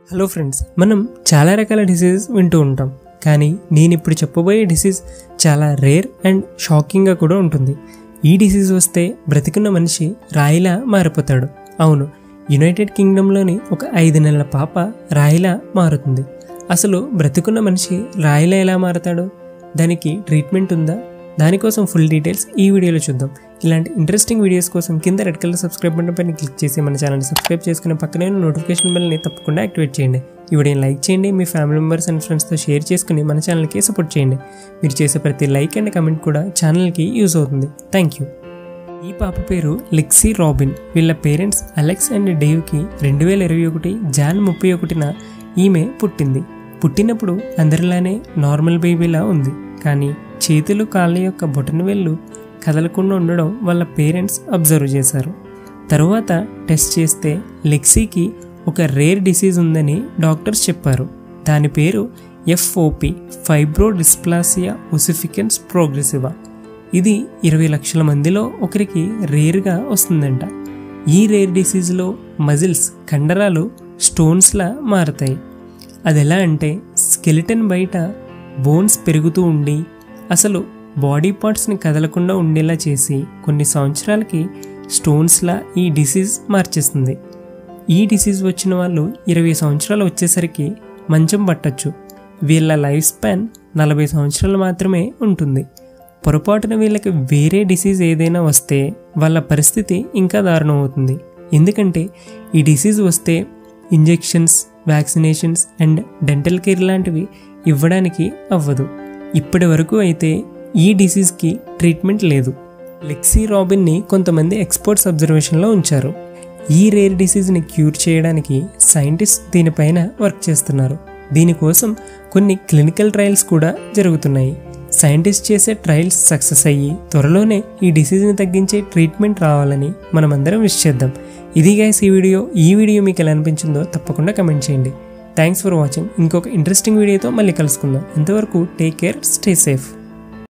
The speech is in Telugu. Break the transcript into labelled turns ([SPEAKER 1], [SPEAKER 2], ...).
[SPEAKER 1] హలో ఫ్రెండ్స్ మనం చాలా రకాల డిసీజెస్ వింటూ ఉంటాం కానీ నేను ఇప్పుడు చెప్పబోయే డిసీజ్ చాలా రేర్ అండ్ షాకింగ్గా కూడా ఉంటుంది ఈ డిసీజ్ వస్తే బ్రతికున్న మనిషి రాయిలా మారిపోతాడు అవును యునైటెడ్ కింగ్డమ్లోని ఒక ఐదు నెలల పాప రాయిలా మారుతుంది అసలు బ్రతికున్న మనిషి రాయిలా ఎలా మారతాడు దానికి ట్రీట్మెంట్ ఉందా దానికోసం ఫుల్ డీటెయిల్స్ ఈ వీడియోలో చూద్దాం ఇలాంటి ఇంట్రెస్టింగ్ వీడియోస్ కోసం కింద రెడ్ కలర్ సబ్స్క్రైబ్ బటన్ పైన క్లిక్ చేసి మన ఛానల్ని సబ్స్క్రైబ్ చేసుకుని పక్కనే ఉన్న నోటిఫికేషన్ బెల్ని తప్పకుండా యాక్టివేట్ చేయండి ఈ వీడియోని లైక్ చేయండి మీ ఫ్యామిలీ మెంబర్స్ అండ్ ఫ్రెండ్స్తో షేర్ చేసుకుని మన ఛానల్కి సపోర్ట్ చేయండి మీరు చేసే ప్రతి లైక్ అండ్ కమెంట్ కూడా ఛానల్కి యూజ్ అవుతుంది థ్యాంక్ యూ ఈ పాప పేరు లెక్సీ రాబిన్ వీళ్ళ పేరెంట్స్ అలెక్స్ అండ్ డేవ్కి రెండు వేల ఇరవై ఒకటి జాన్ ముప్పై ఒకటిన ఈమె పుట్టింది పుట్టినప్పుడు అందరిలానే నార్మల్ బేబీలా ఉంది కానీ చేతులు కాళ్ళ యొక్క బొటన వేళ్ళు కదలకుండా ఉండడం వాళ్ళ పేరెంట్స్ అబ్జర్వ్ చేశారు తరువాత టెస్ట్ చేస్తే లెక్సీకి ఒక రేర్ డిసీజ్ ఉందని డాక్టర్స్ చెప్పారు దాని పేరు FOP fibrodysplasia ossificans progressiva ఇది ఇరవై లక్షల మందిలో ఒకరికి రేర్గా వస్తుందంట ఈ రేర్ డిసీజ్లో మజిల్స్ కండరాలు స్టోన్స్లా మారతాయి అది ఎలా అంటే స్కెలిటన్ బయట బోన్స్ పెరుగుతూ ఉండి అసలు బాడీ పార్ట్స్ని కదలకుండా ఉండేలా చేసి కొన్ని సంవత్సరాలకి స్టోన్స్లా ఈ డిసీజ్ మార్చేస్తుంది ఈ డిసీజ్ వచ్చిన వాళ్ళు ఇరవై సంవత్సరాలు వచ్చేసరికి మంచం పట్టచ్చు వీళ్ళ లైఫ్ స్పాన్ నలభై సంవత్సరాలు మాత్రమే ఉంటుంది పొరపాటున వీళ్ళకి వేరే డిసీజ్ ఏదైనా వస్తే వాళ్ళ పరిస్థితి ఇంకా దారుణం అవుతుంది ఎందుకంటే ఈ డిసీజ్ వస్తే injections vaccinations and dental care లాంటివి ఇవ్వడానికి అవ్వదు ఇప్పటి వరకు అయితే ఈ డిసీజ్కి ట్రీట్మెంట్ లేదు లెక్సీ రాబిన్ని కొంతమంది ఎక్స్పర్ట్స్ అబ్జర్వేషన్లో ఉంచారు ఈ రేర్ డిసీజ్ని క్యూర్ చేయడానికి సైంటిస్ట్ దీనిపైన వర్క్ చేస్తున్నారు దీనికోసం కొన్ని క్లినికల్ ట్రయల్స్ కూడా జరుగుతున్నాయి సైంటిస్ట్ చేసే ట్రయల్స్ సక్సెస్ అయ్యి త్వరలోనే ఈ డిసీజ్ని తగ్గించే ట్రీట్మెంట్ రావాలని మనమందరం విష్ చేద్దాం ఇది గైస్ ఈ వీడియో ఈ వీడియో మీకు ఎలా అనిపించిందో తప్పకుండా కమెంట్ చేయండి థ్యాంక్స్ ఫర్ వాచింగ్ ఇంకొక ఇంట్రెస్టింగ్ వీడియోతో మళ్ళీ కలుసుకుందాం అంతవరకు టేక్ కేర్ స్టే సేఫ్